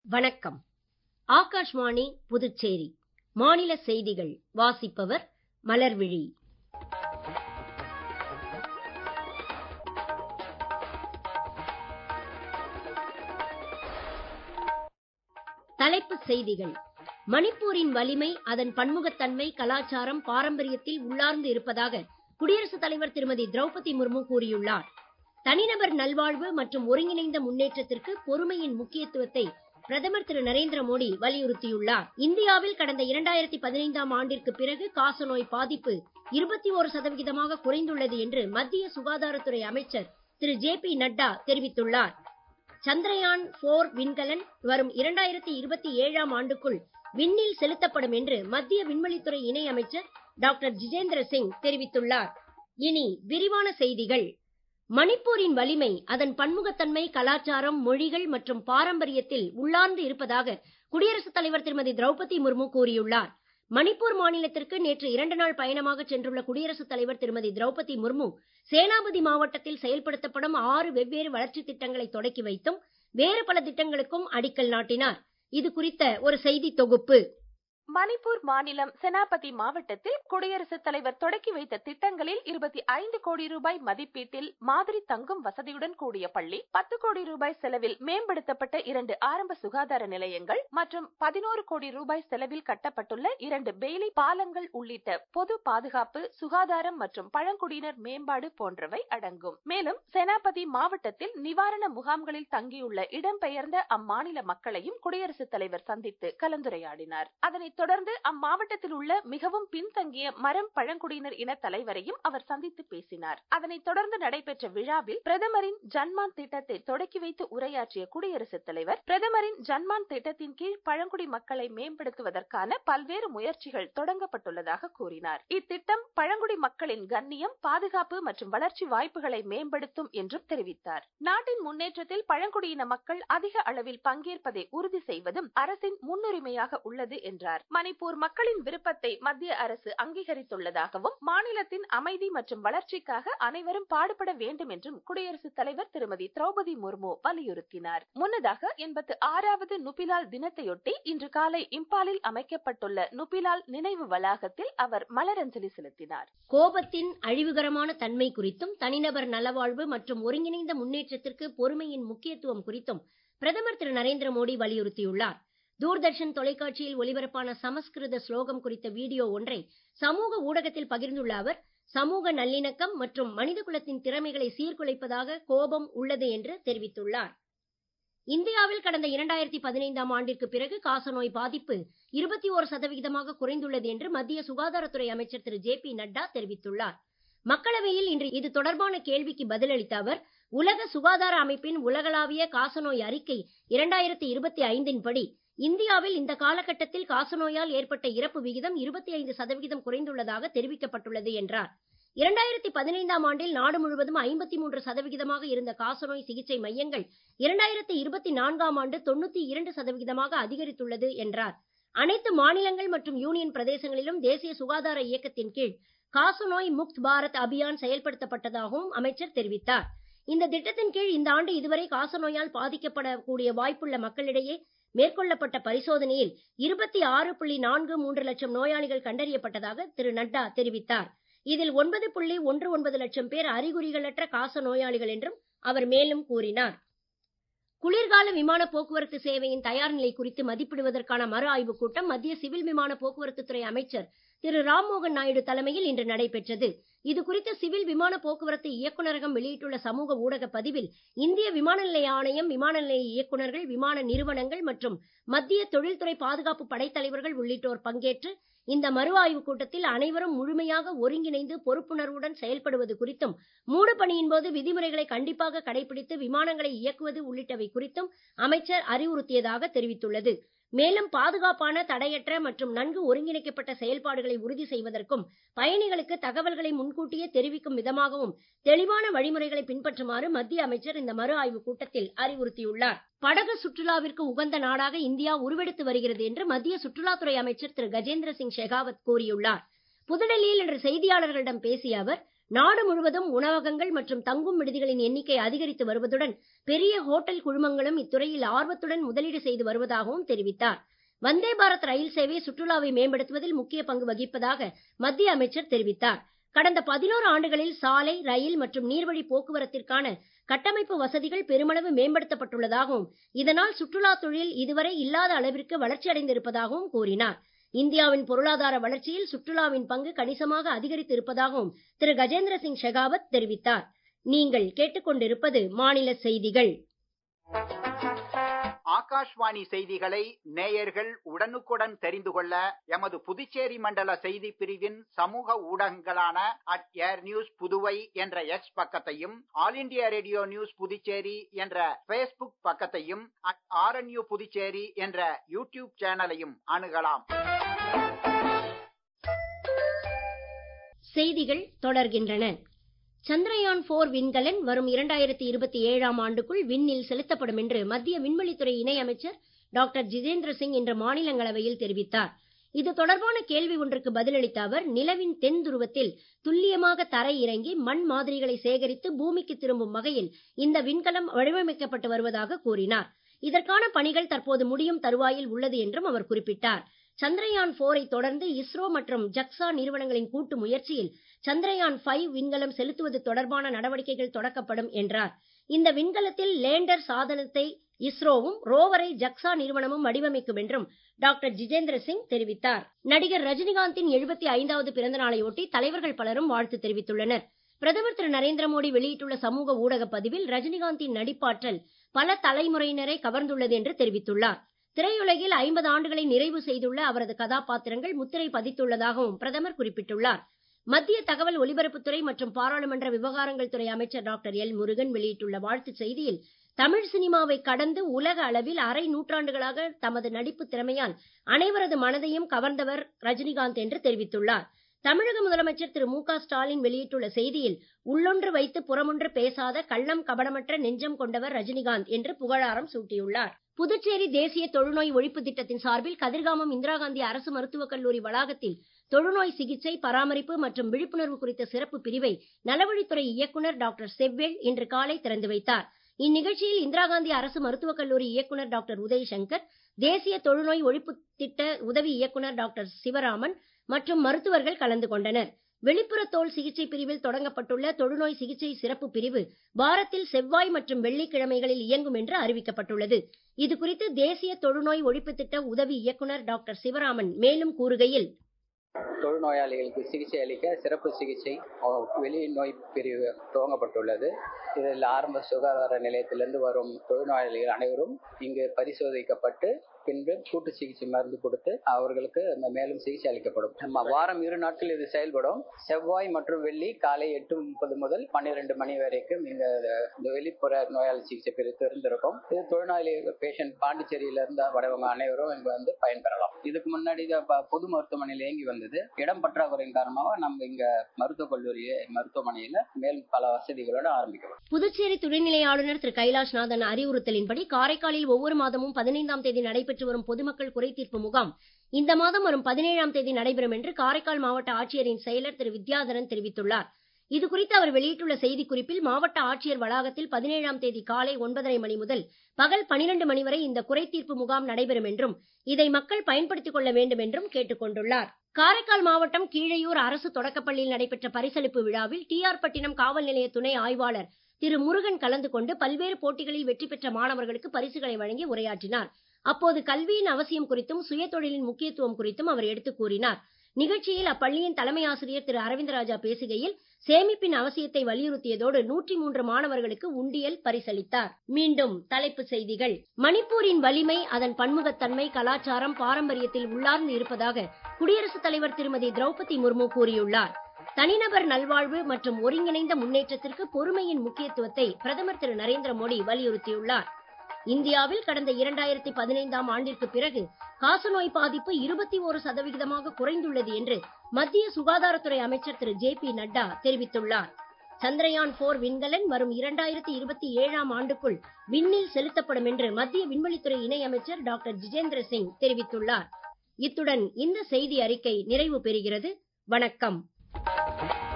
வணக்கம் ஆகாஷ்வாணி புதுச்சேரி மாநில செய்திகள் வாசிப்பவர் மலர்விழி தலைப்புச் செய்திகள் மணிப்பூரின் வலிமை அதன் பன்முகத்தன்மை கலாச்சாரம் பாரம்பரியத்தில் உள்ளார்ந்து இருப்பதாக குடியரசுத் தலைவர் திருமதி திரௌபதி முர்மு கூறியுள்ளார் தனிநபர் நல்வாழ்வு மற்றும் ஒருங்கிணைந்த முன்னேற்றத்திற்கு பொறுமையின் முக்கியத்துவத்தை பிரதமர் திரு நரேந்திர மோடி வலியுறுத்தியுள்ளார் இந்தியாவில் கடந்த இரண்டாயிரத்தி பதினைந்தாம் ஆண்டிற்கு பிறகு காசநோய் பாதிப்பு இருபத்தி ஒரு சதவிகிதமாக குறைந்துள்ளது என்று மத்திய சுகாதாரத்துறை அமைச்சர் திரு ஜே பி நட்டா தெரிவித்துள்ளார் சந்திரயான் போர் விண்கலன் வரும் இரண்டாயிரத்தி இருபத்தி ஏழாம் ஆண்டுக்குள் விண்ணில் செலுத்தப்படும் என்று மத்திய விண்வெளித்துறை இணை அமைச்சர் டாக்டர் ஜிதேந்திர சிங் தெரிவித்துள்ளார் இனி விரிவான செய்திகள் மணிப்பூரின் வலிமை அதன் பன்முகத்தன்மை கலாச்சாரம் மொழிகள் மற்றும் பாரம்பரியத்தில் உள்ளார்ந்து இருப்பதாக குடியரசுத் தலைவர் திருமதி திரௌபதி முர்மு கூறியுள்ளார் மணிப்பூர் மாநிலத்திற்கு நேற்று இரண்டு நாள் பயணமாக சென்றுள்ள குடியரசுத் தலைவர் திருமதி திரௌபதி முர்மு சேனாபதி மாவட்டத்தில் செயல்படுத்தப்படும் ஆறு வெவ்வேறு வளர்ச்சித் திட்டங்களை தொடக்கி வைத்தும் வேறு பல திட்டங்களுக்கும் அடிக்கல் நாட்டினார் இது குறித்த ஒரு செய்தி தொகுப்பு மணிப்பூர் மாநிலம் செனாபதி மாவட்டத்தில் குடியரசுத் தலைவர் தொடக்கி வைத்த திட்டங்களில் இருபத்தி ஐந்து கோடி ரூபாய் மதிப்பீட்டில் மாதிரி தங்கும் வசதியுடன் கூடிய பள்ளி பத்து கோடி ரூபாய் செலவில் மேம்படுத்தப்பட்ட இரண்டு ஆரம்ப சுகாதார நிலையங்கள் மற்றும் பதினோரு கோடி ரூபாய் செலவில் கட்டப்பட்டுள்ள இரண்டு பெய்லி பாலங்கள் உள்ளிட்ட பொது பாதுகாப்பு சுகாதாரம் மற்றும் பழங்குடியினர் மேம்பாடு போன்றவை அடங்கும் மேலும் செனாபதி மாவட்டத்தில் நிவாரண முகாம்களில் தங்கியுள்ள இடம்பெயர்ந்த அம்மாநில மக்களையும் குடியரசுத் தலைவர் சந்தித்து கலந்துரையாடினார் அதனைத் தொடர்ந்து அம்மாவட்டத்தில் உள்ள மிகவும் பின்தங்கிய மரம் பழங்குடியினர் இன தலைவரையும் அவர் சந்தித்து பேசினார் அதனைத் தொடர்ந்து நடைபெற்ற விழாவில் பிரதமரின் ஜன்மான் திட்டத்தை தொடக்கி வைத்து உரையாற்றிய குடியரசுத் தலைவர் பிரதமரின் ஜன்மான் திட்டத்தின் கீழ் பழங்குடி மக்களை மேம்படுத்துவதற்கான பல்வேறு முயற்சிகள் தொடங்கப்பட்டுள்ளதாக கூறினார் இத்திட்டம் பழங்குடி மக்களின் கண்ணியம் பாதுகாப்பு மற்றும் வளர்ச்சி வாய்ப்புகளை மேம்படுத்தும் என்றும் தெரிவித்தார் நாட்டின் முன்னேற்றத்தில் பழங்குடியின மக்கள் அதிக அளவில் பங்கேற்பதை உறுதி செய்வதும் அரசின் முன்னுரிமையாக உள்ளது என்றார் மணிப்பூர் மக்களின் விருப்பத்தை மத்திய அரசு அங்கீகரித்துள்ளதாகவும் மாநிலத்தின் அமைதி மற்றும் வளர்ச்சிக்காக அனைவரும் பாடுபட வேண்டும் என்றும் குடியரசுத் தலைவர் திருமதி திரௌபதி முர்மு வலியுறுத்தினார் முன்னதாக எண்பத்து ஆறாவது நுபிலால் தினத்தையொட்டி இன்று காலை இம்பாலில் அமைக்கப்பட்டுள்ள நுபிலால் நினைவு வளாகத்தில் அவர் மலரஞ்சலி செலுத்தினார் கோபத்தின் அழிவுகரமான தன்மை குறித்தும் தனிநபர் நலவாழ்வு மற்றும் ஒருங்கிணைந்த முன்னேற்றத்திற்கு பொறுமையின் முக்கியத்துவம் குறித்தும் பிரதமர் திரு நரேந்திர மோடி வலியுறுத்தியுள்ளார் தூர்தர்ஷன் தொலைக்காட்சியில் ஒலிபரப்பான சமஸ்கிருத ஸ்லோகம் குறித்த வீடியோ ஒன்றை சமூக ஊடகத்தில் பகிர்ந்துள்ள அவர் சமூக நல்லிணக்கம் மற்றும் மனித குலத்தின் திறமைகளை சீர்குலைப்பதாக கோபம் உள்ளது என்று தெரிவித்துள்ளார் இந்தியாவில் கடந்த இரண்டாயிரத்தி பதினைந்தாம் ஆண்டிற்கு பிறகு காசநோய் பாதிப்பு இருபத்தி ஓரு சதவிகிதமாக குறைந்துள்ளது என்று மத்திய சுகாதாரத்துறை அமைச்சர் திரு ஜே பி நட்டா தெரிவித்துள்ளார் மக்களவையில் இன்று இது தொடர்பான கேள்விக்கு பதிலளித்த அவர் உலக சுகாதார அமைப்பின் உலகளாவிய காசநோய் அறிக்கை இரண்டாயிரத்தி இருபத்தி ஐந்தின் படி இந்தியாவில் இந்த காலகட்டத்தில் காசநோயால் ஏற்பட்ட இறப்பு விகிதம் இருபத்தி ஐந்து சதவிகிதம் குறைந்துள்ளதாக தெரிவிக்கப்பட்டுள்ளது என்றார் இரண்டாயிரத்தி பதினைந்தாம் ஆண்டில் நாடு முழுவதும் ஐம்பத்தி மூன்று சதவிகிதமாக இருந்த காசநோய் சிகிச்சை மையங்கள் இரண்டாயிரத்தி இருபத்தி நான்காம் ஆண்டு தொண்ணூத்தி இரண்டு சதவிகிதமாக அதிகரித்துள்ளது என்றார் அனைத்து மாநிலங்கள் மற்றும் யூனியன் பிரதேசங்களிலும் தேசிய சுகாதார இயக்கத்தின் கீழ் காசநோய் முக்த் பாரத் அபியான் செயல்படுத்தப்பட்டதாகவும் அமைச்சர் தெரிவித்தார் இந்த திட்டத்தின் கீழ் இந்த ஆண்டு இதுவரை காசநோயால் பாதிக்கப்படக்கூடிய வாய்ப்புள்ள மக்களிடையே மேற்கொள்ளப்பட்ட பரிசோதனையில் இருபத்தி ஆறு புள்ளி நான்கு மூன்று லட்சம் நோயாளிகள் கண்டறியப்பட்டதாக திரு நட்டா தெரிவித்தார் இதில் ஒன்பது புள்ளி ஒன்று ஒன்பது லட்சம் பேர் அறிகுறிகளற்ற காச நோயாளிகள் என்றும் அவர் மேலும் கூறினார் குளிர்கால விமான போக்குவரத்து சேவையின் தயார் நிலை குறித்து மதிப்பிடுவதற்கான மறு ஆய்வுக் கூட்டம் மத்திய சிவில் விமான போக்குவரத்து துறை அமைச்சர் திரு ராம்மோகன் நாயுடு தலைமையில் இன்று நடைபெற்றது இது குறித்து சிவில் விமான போக்குவரத்து இயக்குநரகம் வெளியிட்டுள்ள சமூக ஊடக பதிவில் இந்திய விமான நிலைய ஆணையம் விமான நிலைய இயக்குநர்கள் விமான நிறுவனங்கள் மற்றும் மத்திய தொழில்துறை பாதுகாப்பு படைத்தலைவர்கள் உள்ளிட்டோர் பங்கேற்று இந்த மறு ஆய்வுக் கூட்டத்தில் அனைவரும் முழுமையாக ஒருங்கிணைந்து பொறுப்புணர்வுடன் செயல்படுவது குறித்தும் மூடு பணியின் போது விதிமுறைகளை கண்டிப்பாக கடைபிடித்து விமானங்களை இயக்குவது உள்ளிட்டவை குறித்தும் அமைச்சர் அறிவுறுத்தியதாக தெரிவித்துள்ளது மேலும் பாதுகாப்பான தடையற்ற மற்றும் நன்கு ஒருங்கிணைக்கப்பட்ட செயல்பாடுகளை உறுதி செய்வதற்கும் பயணிகளுக்கு தகவல்களை முன்கூட்டியே தெரிவிக்கும் விதமாகவும் தெளிவான வழிமுறைகளை பின்பற்றுமாறு மத்திய அமைச்சர் இந்த மறு ஆய்வுக் கூட்டத்தில் அறிவுறுத்தியுள்ளார் படகு சுற்றுலாவிற்கு உகந்த நாடாக இந்தியா உருவெடுத்து வருகிறது என்று மத்திய சுற்றுலாத்துறை அமைச்சர் திரு கஜேந்திர சிங் ஷெகாவத் கூறியுள்ளார் புதுடெல்லியில் இன்று செய்தியாளர்களிடம் பேசிய அவர் நாடு முழுவதும் உணவகங்கள் மற்றும் தங்கும் விடுதிகளின் எண்ணிக்கை அதிகரித்து வருவதுடன் பெரிய ஹோட்டல் குழுமங்களும் இத்துறையில் ஆர்வத்துடன் முதலீடு செய்து வருவதாகவும் தெரிவித்தார் வந்தே பாரத் ரயில் சேவை சுற்றுலாவை மேம்படுத்துவதில் முக்கிய பங்கு வகிப்பதாக மத்திய அமைச்சர் தெரிவித்தார் கடந்த பதினோரு ஆண்டுகளில் சாலை ரயில் மற்றும் நீர்வழி போக்குவரத்திற்கான கட்டமைப்பு வசதிகள் பெருமளவு மேம்படுத்தப்பட்டுள்ளதாகவும் இதனால் சுற்றுலா தொழில் இதுவரை இல்லாத அளவிற்கு வளர்ச்சி அடைந்திருப்பதாகவும் கூறினார் இந்தியாவின் பொருளாதார வளர்ச்சியில் சுற்றுலாவின் பங்கு கணிசமாக அதிகரித்து இருப்பதாகவும் திரு கஜேந்திர சிங் ஷெகாவத் தெரிவித்தார் நீங்கள் கேட்டுக்கொண்டிருப்பது மாநில செய்திகள் ஆகாஷ்வாணி செய்திகளை நேயர்கள் உடனுக்குடன் தெரிந்து கொள்ள எமது புதுச்சேரி மண்டல செய்தி பிரிவின் சமூக ஊடகங்களான அட் ஏர் நியூஸ் புதுவை என்ற எக்ஸ் பக்கத்தையும் All India Radio News Puducherry என்ற பேஸ்புக் பக்கத்தையும் அட் ஆர்என்யூ புதுச்சேரி என்ற யூடியூப் சேனலையும் அணுகலாம் செய்திகள் தொடர்கின்றன சந்திரயான் போர் விண்கலன் வரும் இரண்டாயிரத்தி இருபத்தி ஏழாம் ஆண்டுக்குள் விண்ணில் செலுத்தப்படும் என்று மத்திய விண்வெளித்துறை இணை அமைச்சர் டாக்டர் ஜிதேந்திர சிங் இன்று மாநிலங்களவையில் தெரிவித்தார் இது தொடர்பான கேள்வி ஒன்றுக்கு பதிலளித்த அவர் நிலவின் தென் துருவத்தில் துல்லியமாக தரை இறங்கி மண் மாதிரிகளை சேகரித்து பூமிக்கு திரும்பும் வகையில் இந்த விண்கலம் வடிவமைக்கப்பட்டு வருவதாக கூறினார் இதற்கான பணிகள் தற்போது முடியும் தருவாயில் உள்ளது என்றும் அவர் குறிப்பிட்டார் சந்திரயான் போரை தொடர்ந்து இஸ்ரோ மற்றும் ஜக்சா நிறுவனங்களின் கூட்டு முயற்சியில் சந்திரயான் ஃபைவ் விண்கலம் செலுத்துவது தொடர்பான நடவடிக்கைகள் தொடக்கப்படும் என்றார் இந்த விண்கலத்தில் லேண்டர் சாதனத்தை இஸ்ரோவும் ரோவரை ஜக்சா நிறுவனமும் வடிவமைக்கும் என்றும் டாக்டர் ஜிதேந்திர சிங் தெரிவித்தார் நடிகர் ரஜினிகாந்தின் எழுபத்தி ஐந்தாவது பிறந்த நாளையொட்டி தலைவர்கள் பலரும் வாழ்த்து தெரிவித்துள்ளனர் பிரதமர் திரு நரேந்திர மோடி வெளியிட்டுள்ள சமூக ஊடக பதிவில் ரஜினிகாந்தின் நடிப்பாற்றல் பல தலைமுறையினரை கவர்ந்துள்ளது என்று தெரிவித்துள்ளார் திரையுலகில் ஐம்பது ஆண்டுகளை நிறைவு செய்துள்ள அவரது கதாபாத்திரங்கள் முத்திரை பதித்துள்ளதாகவும் பிரதமர் குறிப்பிட்டுள்ளார் மத்திய தகவல் ஒலிபரப்புத்துறை மற்றும் பாராளுமன்ற விவகாரங்கள் துறை அமைச்சர் டாக்டர் எல் முருகன் வெளியிட்டுள்ள வாழ்த்துச் செய்தியில் தமிழ் சினிமாவை கடந்து உலக அளவில் அரை நூற்றாண்டுகளாக தமது நடிப்பு திறமையால் அனைவரது மனதையும் கவர்ந்தவர் ரஜினிகாந்த் என்று தெரிவித்துள்ளார் தமிழக முதலமைச்சர் திரு மு க ஸ்டாலின் வெளியிட்டுள்ள செய்தியில் உள்ளொன்று வைத்து புறமொன்று பேசாத கள்ளம் கபடமற்ற நெஞ்சம் கொண்டவர் ரஜினிகாந்த் என்று புகழாரம் சூட்டியுள்ளார் புதுச்சேரி தேசிய தொழுநோய் ஒழிப்பு திட்டத்தின் சார்பில் கதிர்காமம் இந்திரா காந்தி அரசு மருத்துவக் கல்லூரி வளாகத்தில் தொழுநோய் சிகிச்சை பராமரிப்பு மற்றும் விழிப்புணர்வு குறித்த சிறப்பு பிரிவை நலவழித்துறை இயக்குனர் டாக்டர் செவ்வேல் இன்று காலை திறந்து வைத்தார் இந்நிகழ்ச்சியில் இந்திரா காந்தி அரசு மருத்துவக் கல்லூரி இயக்குனர் டாக்டர் உதய் சங்கர் தேசிய தொழுநோய் ஒழிப்பு திட்ட உதவி இயக்குனர் டாக்டர் சிவராமன் மற்றும் மருத்துவர்கள் கலந்து கொண்டனர் வெளிப்புற தோல் சிகிச்சை பிரிவில் தொடங்கப்பட்டுள்ள தொழுநோய் சிகிச்சை சிறப்பு பிரிவு வாரத்தில் செவ்வாய் மற்றும் வெள்ளிக்கிழமைகளில் இயங்கும் என்று அறிவிக்கப்பட்டுள்ளது இது குறித்து தேசிய தொழுநோய் ஒழிப்பு திட்ட உதவி இயக்குனர் டாக்டர் சிவராமன் மேலும் கூறுகையில் தொழுநோயாளிகளுக்கு சிகிச்சை அளிக்க சிறப்பு சிகிச்சை வெளி நோய் பிரிவு துவங்கப்பட்டுள்ளது இதில் ஆரம்ப சுகாதார நிலையத்திலிருந்து வரும் தொழுநோயாளிகள் அனைவரும் இங்கு பரிசோதிக்கப்பட்டு பின்பு கூட்டு சிகிச்சை மருந்து கொடுத்து அவர்களுக்கு அந்த மேலும் சிகிச்சை அளிக்கப்படும் நம்ம வாரம் இரு நாட்கள் இது செயல்படும் செவ்வாய் மற்றும் வெள்ளி காலை எட்டு முப்பது முதல் பன்னிரெண்டு மணி வரைக்கும் இங்க இந்த வெளிப்புற நோயாளி சிகிச்சை பிரிவு திறந்திருக்கும் இது தொழில்நோயாளி பேஷண்ட் பாண்டிச்சேரியில இருந்த வரவங்க அனைவரும் இங்க வந்து பயன்பெறலாம் இதுக்கு முன்னாடி பொது மருத்துவமனையில் இயங்கி வந்தது இடம் பற்றாக்குறையின் காரணமாக நம்ம இங்க மருத்துவக் கல்லூரி மருத்துவமனையில மேலும் பல வசதிகளோடு ஆரம்பிக்கிறோம் புதுச்சேரி துணைநிலை ஆளுநர் திரு கைலாஷ்நாதன் அறிவுறுத்தலின்படி காரைக்காலில் ஒவ்வொரு மாதமும் பதினைந்தாம் தேதி நடைபெற்று வரும் பொதுமக்கள் குறைதீர்ப்பு முகாம் இந்த மாதம் வரும் பதினேழாம் தேதி நடைபெறும் என்று காரைக்கால் மாவட்ட ஆட்சியரின் செயலர் திரு வித்யாதரன் தெரிவித்துள்ளார் இது குறித்து அவர் வெளியிட்டுள்ள செய்திக்குறிப்பில் மாவட்ட ஆட்சியர் வளாகத்தில் பதினேழாம் தேதி காலை ஒன்பதரை மணி முதல் பகல் பனிரெண்டு மணி வரை இந்த குறைதீர்ப்பு முகாம் நடைபெறும் என்றும் இதை மக்கள் பயன்படுத்திக் கொள்ள வேண்டும் என்றும் கேட்டுக் கொண்டுள்ளார் காரைக்கால் மாவட்டம் கீழையூர் அரசு தொடக்கப்பள்ளியில் நடைபெற்ற பரிசளிப்பு விழாவில் டி ஆர் பட்டினம் காவல் நிலைய துணை ஆய்வாளர் திரு முருகன் கலந்து கொண்டு பல்வேறு போட்டிகளில் வெற்றி பெற்ற மாணவர்களுக்கு பரிசுகளை வழங்கி உரையாற்றினார் அப்போது கல்வியின் அவசியம் குறித்தும் சுயதொழிலின் முக்கியத்துவம் குறித்தும் அவர் எடுத்துக் கூறினார் நிகழ்ச்சியில் அப்பள்ளியின் தலைமை ஆசிரியர் திரு அரவிந்தராஜா பேசுகையில் சேமிப்பின் அவசியத்தை வலியுறுத்தியதோடு நூற்றி மூன்று மாணவர்களுக்கு உண்டியல் பரிசளித்தார் மீண்டும் தலைப்புச் செய்திகள் மணிப்பூரின் வலிமை அதன் பன்முகத்தன்மை கலாச்சாரம் பாரம்பரியத்தில் உள்ளார்ந்து இருப்பதாக குடியரசுத் தலைவர் திருமதி திரௌபதி முர்மு கூறியுள்ளார் தனிநபர் நல்வாழ்வு மற்றும் ஒருங்கிணைந்த முன்னேற்றத்திற்கு பொறுமையின் முக்கியத்துவத்தை பிரதமர் திரு நரேந்திர மோடி வலியுறுத்தியுள்ளார் இந்தியாவில் கடந்த இரண்டாயிரத்தி பதினைந்தாம் ஆண்டிற்கு பிறகு காசநோய் பாதிப்பு இருபத்தி ஒரு சதவிகிதமாக குறைந்துள்ளது என்று மத்திய சுகாதாரத்துறை அமைச்சர் திரு ஜே பி நட்டா தெரிவித்துள்ளார் சந்திரயான் போர் விண்கலன் வரும் இரண்டாயிரத்தி இருபத்தி ஏழாம் ஆண்டுக்குள் விண்ணில் செலுத்தப்படும் என்று மத்திய விண்வெளித்துறை இணை அமைச்சர் டாக்டர் ஜிதேந்திர சிங் தெரிவித்துள்ளார் இத்துடன் இந்த செய்தி அறிக்கை நிறைவு பெறுகிறது வணக்கம்